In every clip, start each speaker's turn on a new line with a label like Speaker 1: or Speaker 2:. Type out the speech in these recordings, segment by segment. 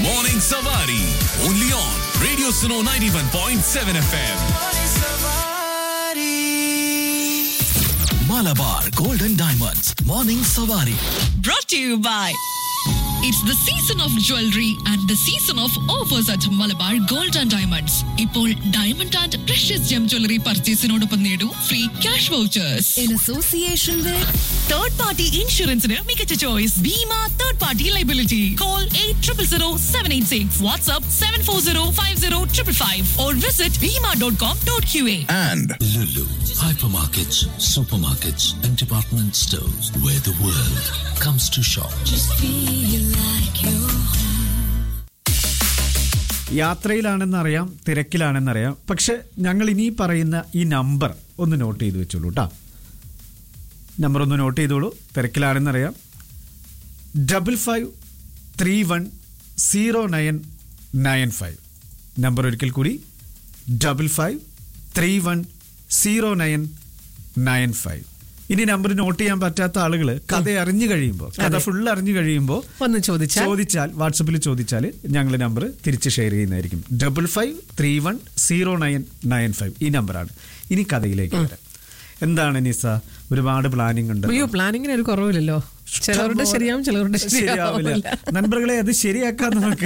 Speaker 1: Morning Savari. Only on Radio Suno 91.7 FM. Malabar Golden Diamonds. Morning Savari.
Speaker 2: brought to you by It's the season of jewelry and the season of offers at Malabar Gold and Diamonds. ഇപ്പോൾ diamond and precious gem jewellery പർച്ചേസിനോടൊപ്പം നേടൂ free cash vouchers in association third party ഇൻഷുറൻസിന് മികച്ച choice Bhima third party liability call eight triple zero seven eight six WhatsApp seven four zero five zero triple five or visit Bhima dot com dot Q A
Speaker 1: And
Speaker 3: Lulu, hypermarkets, supermarkets, and department stores where the world comes to shop.
Speaker 4: യാത്രയിലാണെന്നറിയാം തിരക്കിലാണെന്നറിയാം പക്ഷെ ഞങ്ങൾ ഇനി പറയുന്ന ഈ number ഒന്ന് not ചെയ്ത് വെച്ചോളൂ കേട്ടോ നമ്പർ ഒന്ന് നോട്ട് ചെയ്തോളൂ തിരക്കിലാണെന്നറിയാം double five three one zero nine nine five number ഒരിക്കൽ കൂടി double five three one zero nine nine five ഇനി നമ്പർ നോട്ട് ചെയ്യാൻ പറ്റാത്ത ആളുകൾ കഥ അറിഞ്ഞു കഴിയുമ്പോൾ കഥ ഫുൾ അറിഞ്ഞു കഴിയുമ്പോൾ
Speaker 5: ഒന്ന് ചോദിച്ചാൽ
Speaker 4: ചോദിച്ചാൽ വാട്സപ്പിൽ ചോദിച്ചാൽ ഞങ്ങൾ നമ്പർ തിരിച്ച് ഷെയർ ചെയ്യുന്നതായിരിക്കും double five three one zero nine nine five ഈ നമ്പറാണ് ഇനി കഥയിലേക്ക് വരാം എന്താണ് നിസ ഒരുപാട് പ്ലാനിങ് ഉണ്ട്
Speaker 5: അയ്യോ പ്ലാനിങ്ങിന് ഒരു കുറവില്ലല്ലോ ചിലവരുടെ ശരിയാവും ചിലവരുടെ ശരിയാവില്ല
Speaker 4: നൻപറുകളെ അത് ശരിയാക്കാൻ നമുക്ക്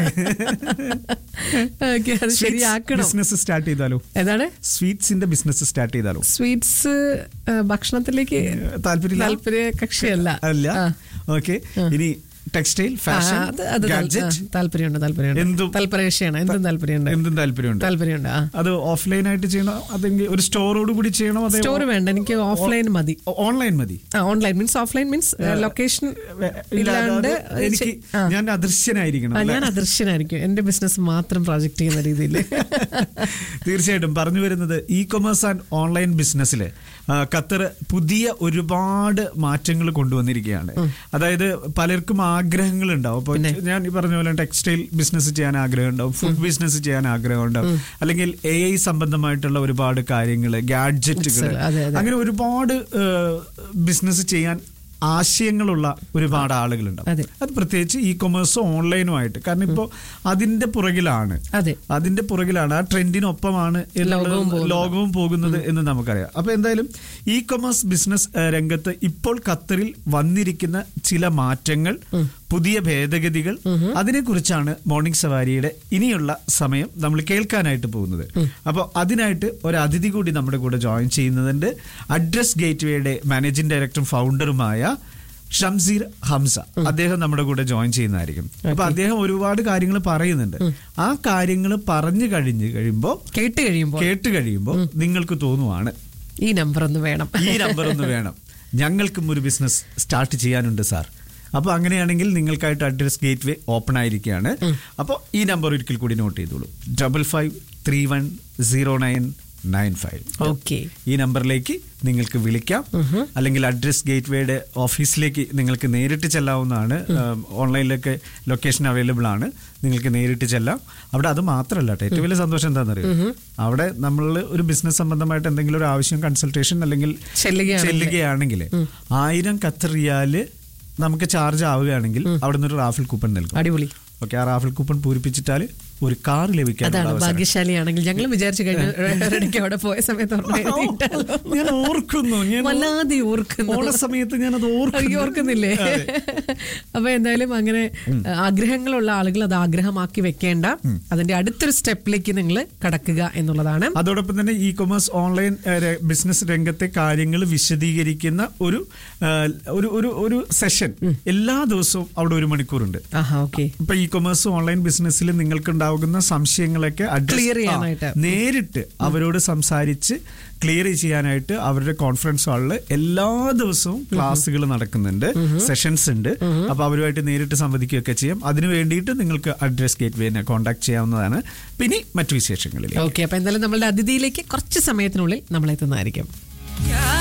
Speaker 5: ഓക്കെ അത് ശരിയാക്കണം
Speaker 4: ബിസിനസ് സ്റ്റാർട്ട് ചെയ്താലോ
Speaker 5: ഏതാണ്
Speaker 4: സ്വീറ്റ്സിന്റെ ബിസിനസ് സ്റ്റാർട്ട് ചെയ്താലോ
Speaker 5: സ്വീറ്റ്സ് ഭക്ഷണത്തിലേക്ക്
Speaker 4: താല്പര്യം
Speaker 5: താല്പര്യ കക്ഷിയല്ല
Speaker 4: അല്ല
Speaker 5: ആ.
Speaker 4: ഓക്കെ ഇനി ടെക്സ്റ്റൈൽ
Speaker 5: ആ,
Speaker 4: ഫാഷൻ
Speaker 5: അത് അത് താൽ-
Speaker 4: ഗാഡ്ജറ്റ്
Speaker 5: ആ, താല്പര്യമുണ്ട് താല്പര്യമുണ്ട്
Speaker 4: എന്തും-
Speaker 5: താല്പര്യമാണ് എന്തും താല്പര്യമുണ്ട്
Speaker 4: എന്തും താല്പര്യമുണ്ട്
Speaker 5: താല്പര്യമുണ്ട് ആ
Speaker 4: അത് ഓഫ്ലൈൻ ആയിട്ട് ചെയ്യണോ അതെങ്കിൽ ഒരു സ്റ്റോറോട് കൂടി ചെയ്യണോ അതോ
Speaker 5: സ്റ്റോർ വേണ്ട എനിക്ക് ഓഫ്ലൈൻ മതി
Speaker 4: ഓൺലൈൻ മതി
Speaker 5: ആ online means offline means location
Speaker 4: ഇല്ല,
Speaker 5: ഇല്ലാണ്ട്
Speaker 4: അത് എനിക്ക്
Speaker 5: ആ.
Speaker 4: ഞാൻ അദൃശ്യനായിരിക്കണം
Speaker 5: ആ,
Speaker 4: അല്ലേ?
Speaker 5: ഞാൻ അദൃശ്യനായിരിക്കും എന്റെ ബിസിനസ് മാത്രം പ്രോജക്ട് ചെയ്യുന്ന രീതിയിൽ
Speaker 4: തീർച്ചയായിട്ടും പറഞ്ഞു വരുന്നത് ഇ കൊമേഴ്സ് ആൻഡ് ഓൺലൈൻ ബിസിനസ്സിൽ ഖത്തർ പുതിയ ഒരുപാട് മാറ്റങ്ങൾ കൊണ്ടുവന്നിരിക്കുകയാണ് അതായത് പലർക്കും ആഗ്രഹങ്ങൾ ഉണ്ടാവും അപ്പോൾ ഞാൻ ഈ പറഞ്ഞ പോലെ ടെക്സ്റ്റൈൽ ബിസിനസ് ചെയ്യാൻ ആഗ്രഹം ഉണ്ടാവും ഫുഡ് ബിസിനസ് ചെയ്യാൻ ആഗ്രഹം ഉണ്ടാവും അല്ലെങ്കിൽ എ ഐ സംബന്ധമായിട്ടുള്ള ഒരുപാട് കാര്യങ്ങൾ ഗാഡ്ജറ്റുകൾ
Speaker 5: അതെ, അതെ.
Speaker 4: അങ്ങനെ ഒരുപാട് ബിസിനസ് ചെയ്യാൻ ആശയങ്ങളുള്ള ഒരുപാട് ആളുകളുണ്ടാവും
Speaker 5: അതെ.
Speaker 4: അത് പ്രത്യേകിച്ച് ഇ കൊമേഴ്സും ഓൺലൈനുമായിട്ട് കാരണം ഇപ്പോൾ അതിന്റെ പുറകിലാണ്
Speaker 5: അതെ.
Speaker 4: അതിന്റെ പുറകിലാണ് ആ ട്രെൻഡിനൊപ്പമാണ് എന്നുള്ളത്
Speaker 5: ലോകവും പോകുന്നത്.
Speaker 4: ലോകവും പോകുന്നത് എന്ന് നമുക്കറിയാം അപ്പൊ എന്തായാലും ഇ കൊമേഴ്സ് ബിസിനസ് ഏഹ്, രംഗത്ത് ഇപ്പോൾ ഖത്തറിൽ വന്നിരിക്കുന്ന ചില മാറ്റങ്ങൾ പുതിയ ഭേദഗതികൾ അതിനെക്കുറിച്ചാണ് മോർണിംഗ് സവാരിയുടെ ഇനിയുള്ള സമയം നമ്മൾ കേൾക്കാനായിട്ട് പോകുന്നത് അപ്പോൾ അതിനായിട്ട് ഒരു അതിഥി കൂടി നമ്മുടെ കൂടെ ജോയിൻ ചെയ്യുന്നതുണ്ട് അഡ്രസ് ഗേറ്റ്വേയുടെ മാനേജിംഗ് ഡയറക്ടറും ഫൗണ്ടറുമായ ഷംസീർ ഹംസ അദ്ദേഹം നമ്മുടെ കൂടെ ജോയിൻ ചെയ്യുന്നതായിരിക്കും അപ്പൊ അദ്ദേഹം ഒരുപാട് കാര്യങ്ങൾ പറയുന്നുണ്ട് ആ കാര്യങ്ങൾ പറഞ്ഞു കഴിഞ്ഞ് കഴിയുമ്പോൾ
Speaker 5: കേട്ട് കഴിയുമ്പോൾ
Speaker 4: കേട്ട് കഴിയുമ്പോൾ നിങ്ങൾക്ക് തോന്നുവാണ്
Speaker 5: ഈ നമ്പർ ഒന്ന് വേണം
Speaker 4: ഈ നമ്പർ ഒന്ന് വേണം ഞങ്ങൾക്കും ഒരു ബിസിനസ് സ്റ്റാർട്ട് ചെയ്യാനുണ്ട് സാർ അപ്പോൾ അങ്ങനെയാണെങ്കിൽ നിങ്ങൾക്കായിട്ട് അഡ്രസ് ഗേറ്റ് വേ ഓപ്പൺ ആയിരിക്കുകയാണ് അപ്പോൾ ഈ നമ്പർ ഒരിക്കൽ കൂടി നോട്ട് ചെയ്തോളൂ double five three one zero nine nine five
Speaker 5: okay
Speaker 4: ഈ നമ്പറിലേക്ക് നിങ്ങൾക്ക് വിളിക്കാം അല്ലെങ്കിൽ അഡ്രസ് ഗേറ്റ് വേയുടെ ഓഫീസിലേക്ക് നിങ്ങൾക്ക് നേരിട്ട് ചെല്ലാവുന്നതാണ് ഉം, ഓൺലൈനിലൊക്കെ ലൊക്കേഷൻ അവൈലബിൾ ആണ് നിങ്ങൾക്ക് നേരിട്ട് ചെല്ലാം അവിടെ അത് മാത്രമല്ല കേട്ടോ ഏറ്റവും വലിയ സന്തോഷം എന്താണെന്നറിയോ അവിടെ നമ്മൾ ഒരു ബിസിനസ് സംബന്ധമായിട്ട് എന്തെങ്കിലും ഒരു ആവശ്യം കൺസൾട്ടേഷൻ അല്ലെങ്കിൽ
Speaker 5: ചെല്ലുകയാണെങ്കിൽ.
Speaker 4: ചെല്ലുകയാണെങ്കിൽ ആയിരം ഖത്തർ റിയാല് നമുക്ക് ചാർജ് ആവുകയാണെങ്കിൽ അവിടെ നിന്ന് ഒരു റാഫിൽ കൂപ്പൺ നൽകും
Speaker 5: അടിപൊളി
Speaker 4: ഓക്കെ ആ റാഫിൽ കൂപ്പൺ പൂരിപ്പിച്ചിട്ടാൽ ഒരു കാർ ലഭിക്കാനുള്ള
Speaker 5: അതാണ്
Speaker 4: അവസരം.
Speaker 5: ഭാഗ്യശാലിയാണെങ്കിൽ ഞങ്ങൾ വിചാരിച്ചു കഴിഞ്ഞു റെഡിക്ക് അവിടെ പോയ സമയത്ത് ഒരെണ്ണം എഴുതിയിട്ടാലോ.
Speaker 4: ഞാൻ ഓർക്കുന്നു ഞാൻ
Speaker 5: വല്ലാതെ ഓർക്കുന്നു
Speaker 4: ഓണ സമയത്ത് ഞാൻ അത്
Speaker 5: അയ്യോ, ഓർക്കുന്നില്ലേ അപ്പൊ എന്തായാലും അങ്ങനെ ആഗ്രഹങ്ങളുള്ള ആളുകൾ അത് ആഗ്രഹമാക്കി വെക്കേണ്ട അതിന്റെ അടുത്തൊരു സ്റ്റെപ്പിലേക്ക് നിങ്ങൾ കടക്കുക എന്നുള്ളതാണ്
Speaker 4: അതോടൊപ്പം തന്നെ ഇ കൊമേഴ്സ് ഓൺലൈൻ ഏഹ്, ര- ബിസിനസ് രംഗത്തെ കാര്യങ്ങൾ വിശദീകരിക്കുന്ന ഒരു ഏഹ്, ഒരു ഒരു ഒരു സെഷൻ എല്ലാ ദിവസവും അവിടെ ഒരു മണിക്കൂറുണ്ട്
Speaker 5: ആഹാ ഓക്കെ
Speaker 4: ഇപ്പൊ ഇ കൊമേഴ്സ് ഓൺലൈൻ ബിസിനസ്സിൽ നിങ്ങൾക്കുണ്ടാകുന്ന സംശയങ്ങളൊക്കെ address-
Speaker 5: Clear
Speaker 4: ആ,
Speaker 5: ചെയ്യാനായിട്ട്.
Speaker 4: നേരിട്ട് അവരോട് സംസാരിച്ച് ക്ലിയർ ചെയ്യാനായിട്ട് അവരുടെ കോൺഫറൻസ് ഹാളിൽ എല്ലാ ദിവസവും ക്ലാസ്സുകൾ നടക്കുന്നുണ്ട് സെഷൻസ് ഉണ്ട് അപ്പൊ അവരുമായിട്ട് നേരിട്ട് സംവദിക്കുകയൊക്കെ ചെയ്യാം അതിനു വേണ്ടിയിട്ട് നിങ്ങൾക്ക് അഡ്രസ് ഗേറ്റ് വേനെ കോൺടാക്ട് ചെയ്യാവുന്നതാണ് പിന്നെ മറ്റു വിശേഷങ്ങളിലേക്ക്
Speaker 5: ഓക്കെ അപ്പൊ എന്തായാലും നമ്മളുടെ അതിഥിയിലേക്ക് കുറച്ച് സമയത്തിനുള്ളിൽ നമ്മൾ എത്തുന്നതായിരിക്കും